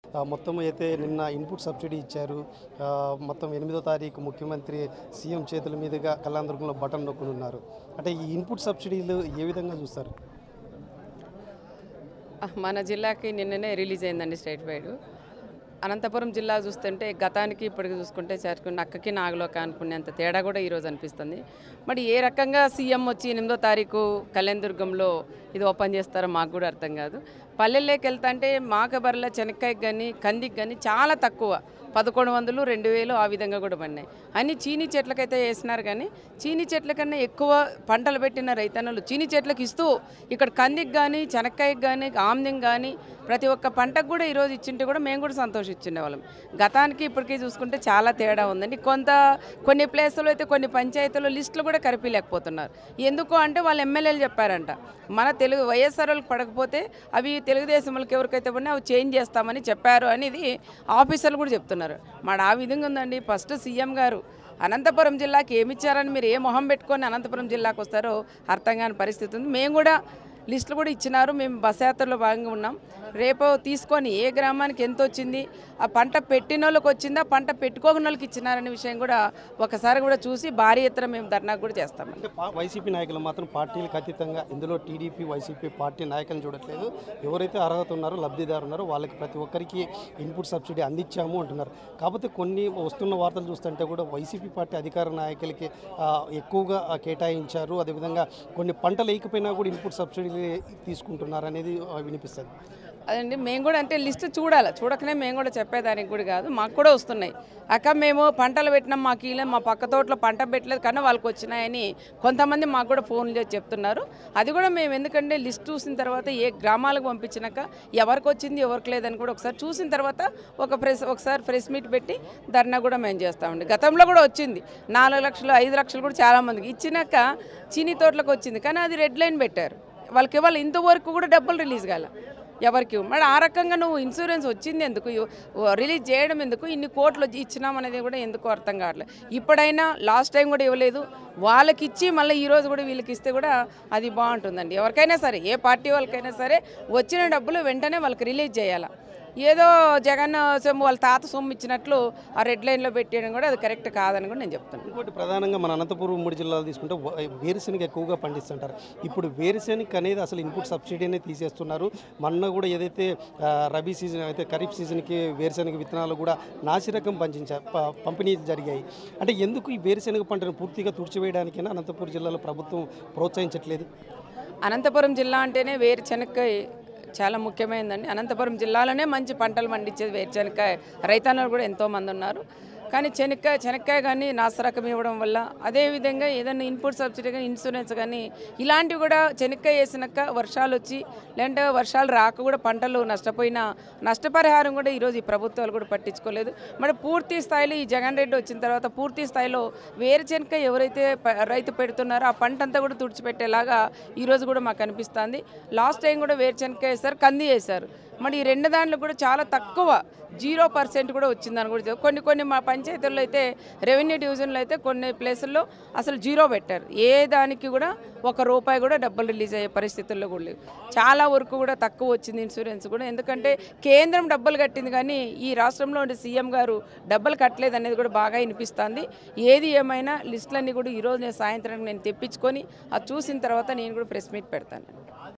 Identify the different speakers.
Speaker 1: ఆ, మొత్తం అయితే నిన్న ఇన్పుట్ సబ్సిడీ ఇచ్చారు ఆ, మొత్తం ఎనిమిదో తారీఖు ముఖ్యమంత్రి సీఎం చేతుల మీదుగా కళ్యాణదుర్గంలో బటన్ నొక్కుని ఉన్నారు అంటే ఈ ఇన్పుట్ సబ్సిడీలు ఏ విధంగా చూస్తారు
Speaker 2: మన జిల్లాకి నిన్ననే రిలీజ్ అయిందండి స్టేట్ వైడ్ అనంతపురం జిల్లా చూస్తుంటే గతానికి ఇప్పటికి చూసుకుంటే చేరుకున్న అక్కకి నాగలోక అనుకునేంత తేడా కూడా ఈరోజు అనిపిస్తుంది మరి ఏ రకంగా సీఎం వచ్చి ఎనిమిదో తారీఖు కళ్యాణదుర్గంలో ఇది ఓపెన్ చేస్తారో మాకు కూడా అర్థం కాదు పల్లెల్లోకి వెళ్తుంటే మాకబర్ల చెనక్కాయకి కానీ కందికి కానీ చాలా తక్కువ పదకొండు వందలు రెండు వేలు ఆ విధంగా కూడా పడినాయి అన్ని చీనీ చెట్లకైతే వేసినారు కానీ చీనీ చెట్ల కన్నా ఎక్కువ పంటలు పెట్టిన రైతన్నలు చీనీ చెట్లకు ఇస్తూ ఇక్కడ కందికి కానీ చెనక్కాయకి కానీ ఆమ్దం కానీ ప్రతి ఒక్క పంటకు కూడా ఈరోజు ఇచ్చింటే కూడా మేము కూడా సంతోషించుండే వాళ్ళం గతానికి ఇప్పటికీ చూసుకుంటే చాలా తేడా ఉందండి కొంత కొన్ని ప్లేసుల్లో అయితే కొన్ని పంచాయతీలో లిస్టులు కూడా కరిపిలేకపోతున్నారు ఎందుకు అంటే వాళ్ళు ఎమ్మెల్యేలు చెప్పారంట మన తెలుగు వైఎస్ఆర్ వాళ్ళకి పడకపోతే అవి తెలుగుదేశం వాళ్ళకి ఎవరికైతే పడినా అవి చేంజ్ చేస్తామని చెప్పారు అనేది ఆఫీసర్లు కూడా చెప్తున్నారు మరి ఆ విధంగా ఉందండి ఫస్ట్ సీఎం గారు అనంతపురం జిల్లాకి ఏమి ఇచ్చారని మీరు ఏ మొహం పెట్టుకొని అనంతపురం జిల్లాకు వస్తారో అర్థం కాని పరిస్థితి ఉంది మేము కూడా లిస్టులు కూడా ఇచ్చినారు మేము బస్ యాత్రలో భాగంగా ఉన్నాం రేపు తీసుకొని ఏ గ్రామానికి ఎంత వచ్చింది ఆ పంట పెట్టిన వాళ్ళకి వచ్చిందా పంట పెట్టుకోని వాళ్ళకి ఇచ్చినారనే విషయం కూడా ఒకసారి కూడా చూసి భారీ ఎత్తున మేము ధర్నాకు కూడా చేస్తాం
Speaker 1: అంటే పా- వైసీపీ నాయకులు మాత్రం పార్టీలకు అతీతంగా ఇందులో టీడీపీ వైసీపీ పార్టీ నాయకులను చూడట్లేదు ఎవరైతే అర్హత ఉన్నారో లబ్ధిదారు ఉన్నారో వాళ్ళకి ప్రతి ఒక్కరికి ఇన్పుట్ సబ్సిడీ అందించాము అంటున్నారు కాకపోతే కొన్ని వస్తున్న వార్తలు చూస్తుంటే కూడా వైసీపీ పార్టీ అధికార నాయకులకి ఆ, ఎక్కువగా ఆ, కేటాయించారు అదేవిధంగా కొన్ని పంటలు వేయకపోయినా కూడా ఇన్పుట్ సబ్సిడీ తీసుకుంటున్నారు అనేది ఆ, వినిపిస్తుంది
Speaker 2: అదండి మేము కూడా అంటే లిస్ట్ చూడాలి చూడకనే మేము కూడా చెప్పేదానికి కూడా కాదు మాకు కూడా వస్తున్నాయి అక్క మేము పంటలు పెట్టినాం మాకు ఇలా మా పక్క తోటలో పంట పెట్టలేదు కానీ వాళ్ళకి వచ్చినాయని కొంతమంది మాకు కూడా ఫోన్లు చేసి చెప్తున్నారు అది కూడా మేము ఎందుకంటే లిస్ట్ చూసిన తర్వాత ఏ గ్రామాలకు పంపించినాక ఎవరికి వచ్చింది ఎవరికి లేదని కూడా ఒకసారి చూసిన తర్వాత ఒక ప్రెస్ ఒకసారి ప్రెస్ మీట్ పెట్టి ధర్నా కూడా మేము చేస్తామండి గతంలో కూడా వచ్చింది నాలుగు లక్షలు ఐదు లక్షలు కూడా చాలామందికి ఇచ్చినాక చీనీ తోటలకు వచ్చింది కానీ అది రెడ్ లైన్ పెట్టారు వాళ్ళకి ఇవాళ ఇంతవరకు కూడా డబ్బులు రిలీజ్ కాలే ఎవరికి మరి ఆ రకంగా నువ్వు ఇన్సూరెన్స్ వచ్చింది ఎందుకు ఇవ్- రిలీజ్ చేయడం ఎందుకు ఇన్ని కోట్లు ఇచ్చినాం అనేది కూడా ఎందుకు అర్థం కావట్లేదు ఇప్పుడైనా లాస్ట్ టైం కూడా ఇవ్వలేదు వాళ్ళకి ఇచ్చి మళ్ళీ ఈ రోజు కూడా వీళ్ళకి ఇస్తే కూడా అది బాగుంటుందండి ఎవరికైనా సరే ఏ పార్టీ వాళ్ళకైనా సరే వచ్చిన డబ్బులు వెంటనే వాళ్ళకి రిలీజ్ చేయాలి ఏదో జగన్ సొమ్ము వాళ్ళ తాత సొమ్ము ఇచ్చినట్లు ఆ రెడ్ లైన్లో పెట్టేయడం కూడా అది కరెక్ట్ కాదని కూడా నేను చెప్తున్నాను
Speaker 1: ఇంకోటి ప్రధానంగా మన అనంతపురం ఉమ్మడి జిల్లాలు తీసుకుంటే వ- వేరుశెనగ ఎక్కువగా పండిస్తుంటారు ఇప్పుడు వేరుశెనగ అనేది అసలు ఇన్పుట్ సబ్సిడీ అనేది తీసేస్తున్నారు మొన్న కూడా ఏదైతే ఆ, రబీ సీజన్ అయితే ఖరీఫ్ సీజన్కి వేరుశెనగ విత్తనాలు కూడా నాసిరకం పంచించా ప- పంపిణీ జరిగాయి అంటే ఎందుకు ఈ వేరుశెనగ పంటను పూర్తిగా తుడిచివేయడానికైనా అనంతపురం జిల్లాలో ప్రభుత్వం ప్రోత్సహించట్లేదు
Speaker 2: అనంతపురం జిల్లా అంటేనే వేరుశనక్కాయ చాలా ముఖ్యమైనదండి అనంతపురం జిల్లాలోనే మంచి పంటలు పండించేది వేరుశనక్కాయ రైతన్నలు కూడా ఎంతోమంది ఉన్నారు కానీ చెనక్కాయ చెనక్కాయ కానీ నాసరకం ఇవ్వడం వల్ల అదేవిధంగా ఏదైనా ఇన్పుట్ సబ్సిడీ కానీ ఇన్సూరెన్స్ కానీ ఇలాంటివి కూడా చెనక్కాయ వేసినాక వర్షాలు వచ్చి లేదంటే వర్షాలు రాక కూడా పంటలు నష్టపోయిన నష్టపరిహారం కూడా ఈరోజు ఈ ప్రభుత్వాలు కూడా పట్టించుకోలేదు మరి పూర్తి స్థాయిలో ఈ జగన్ రెడ్డి వచ్చిన తర్వాత పూర్తి స్థాయిలో వేరుశనగ ఎవరైతే ప- రైతు పెడుతున్నారో ఆ పంట అంతా కూడా తుడిచిపెట్టేలాగా ఈరోజు కూడా మాకు అనిపిస్తుంది లాస్ట్ టైం కూడా వేరుశనగ వేశారు కంది వేశారు మరి ఈ రెండు దాంట్లో కూడా చాలా తక్కువ జీరో పర్సెంట్ కూడా వచ్చిందని కూడా చెప్పు. కొన్ని కొన్ని మా పంచాయతీల్లో అయితే రెవెన్యూ డివిజన్లో అయితే కొన్ని ప్లేసుల్లో అసలు జీరో పెట్టారు ఏ దానికి కూడా ఒక రూపాయి కూడా డబ్బులు రిలీజ్ అయ్యే పరిస్థితుల్లో కూడా లేవు చాలా వరకు కూడా తక్కువ వచ్చింది ఇన్సూరెన్స్ కూడా ఎందుకంటే కేంద్రం డబ్బులు కట్టింది కానీ ఈ రాష్ట్రంలో ఉండే సీఎం గారు డబ్బులు కట్టలేదు అనేది కూడా బాగా వినిపిస్తుంది ఏది ఏమైనా లిస్టులన్నీ కూడా ఈరోజు నేను సాయంత్రం నేను తెప్పించుకొని అది చూసిన తర్వాత నేను కూడా ప్రెస్ మీట్ పెడతాను